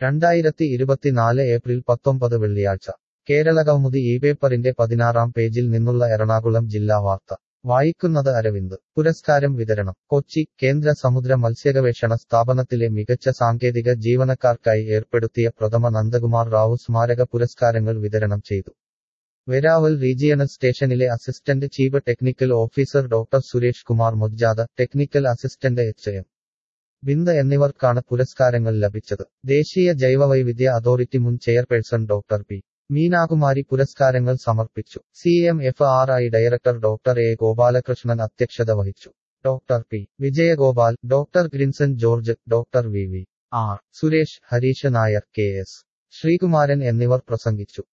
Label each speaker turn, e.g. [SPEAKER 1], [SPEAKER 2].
[SPEAKER 1] രണ്ടായിരത്തി ഇരുപത്തിനാല് ഏപ്രിൽ പത്തൊമ്പത് വെള്ളിയാഴ്ച കേരളകൗമുദി ഈ പേപ്പറിന്റെ പതിനാറാം പേജിൽ നിന്നുള്ള എറണാകുളം ജില്ലാ വാർത്ത വായിക്കുന്നത് അരവിന്ദ് പുരസ്കാരം വിതരണം കൊച്ചി കേന്ദ്ര സമുദ്ര മത്സ്യഗവേഷണ സ്ഥാപനത്തിലെ മികച്ച സാങ്കേതിക ജീവനക്കാർക്കായി ഏർപ്പെടുത്തിയ പ്രഥമ നന്ദകുമാർ റാവു സ്മാരക പുരസ്കാരങ്ങൾ വിതരണം ചെയ്തു വെരാവൽ റീജിയണൽ സ്റ്റേഷനിലെ assistant chief technical officer doctor Suresh Kumar Mojjada technical assistant H M Bind എന്നിവർക്കാണ് പുരസ്കാരങ്ങൾ ലഭിച്ചത് ദേശീയ ജൈവവൈവിധ്യ അതോറിറ്റി മുൻ ചെയർപേഴ്സൺ ഡോക്ടർ പി മീനാകുമാരി പുരസ്കാരങ്ങൾ സമർപ്പിച്ചു C M F R I director doctor A Gopalakrishnan അധ്യക്ഷത വഹിച്ചു doctor P Vijayagopal doctor Grinson George doctor V V R Suresh Harish Nair K S Sreekumaran എന്നിവർ പ്രസംഗിച്ചു